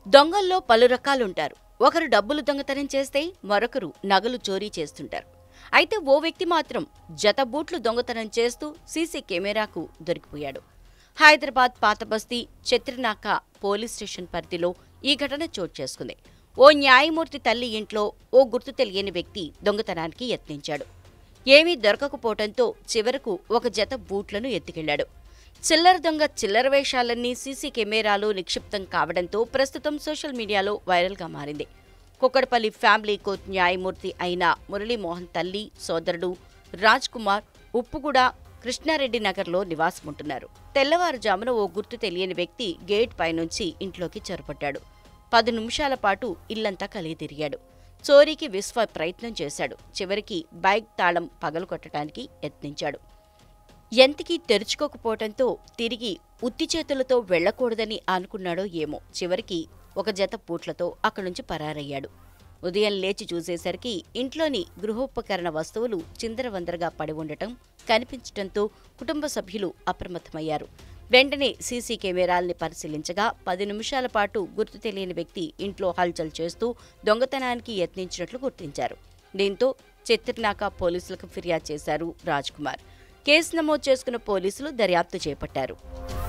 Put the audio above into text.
దొంగల్లో పలు రకాలుంటారు ఒకరు డబ్బులు దొంగతనం చేస్తే మరొకరు నగలు చోరీ చేస్తుంటారు అయితే ఓ వ్యక్తి మాత్రం జత బూట్లు దొంగతనం చేస్తూ సీసీ కెమెరాకు దొరికిపోయాడు హైదరాబాద్ పాతబస్తీ చత్రినాక పోలీస్ స్టేషన్ పరిధిలో ఈ ఘటన చోటు చేసుకుంది ఓ న్యాయమూర్తి తల్లి ఇంట్లో ఓ గుర్తు తెలియని వ్యక్తి దొంగతనానికి యత్నించాడు ఏమీ దొరకకపోవడంతో చివరకు ఒక జత బూట్లను ఎత్తుకెళ్లాడు చిల్లర దొంగ చిల్లర వేషాలన్నీ సీసీ కెమెరాలో నిక్షిప్తం కావడంతో ప్రస్తుతం సోషల్ మీడియాలో వైరల్గా మారింది కుక్కడపల్లి ఫ్యామిలీ కోర్టు న్యాయమూర్తి అయిన మురళీమోహన్ తల్లి సోదరుడు రాజ్ కుమార్ ఉప్పుగూడ కృష్ణారెడ్డి నగర్లో నివాసముంటున్నారు తెల్లవారుజామున ఓ గుర్తు తెలియని వ్యక్తి గేట్ పైనుంచి ఇంట్లోకి చొరపడ్డాడు పది నిమిషాల పాటు ఇల్లంతా కలిగి తిరిగాడు చోరీకి విశ్వ ప్రయత్నం చేశాడు చివరికి బైక్ తాళం పగలగొట్టడానికి యత్నించాడు ఎంతకీ తెరుచుకోకపోవడంతో తిరిగి ఉత్తి చేతులతో వెళ్లకూడదని అనుకున్నాడో ఏమో చివరికి ఒక జత పూట్లతో అక్కడి నుంచి పరారయ్యాడు ఉదయం లేచి చూసేసరికి ఇంట్లోని గృహోపకరణ వస్తువులు చిందరవందరగా పడి ఉండటం కనిపించటంతో కుటుంబ సభ్యులు అప్రమత్తమయ్యారు వెంటనే సీసీ కెమెరాల్ని పరిశీలించగా పది నిమిషాల పాటు గుర్తు తెలియని వ్యక్తి ఇంట్లో హల్చల్ చేస్తూ దొంగతనానికి యత్నించినట్లు గుర్తించారు దీంతో చిత్రనాక పోలీసులకు ఫిర్యాదు చేశారు రాజ్ కుమార్ కేసు నమోదు చేసుకున్న పోలీసులు దర్యాప్తు చేపట్టారు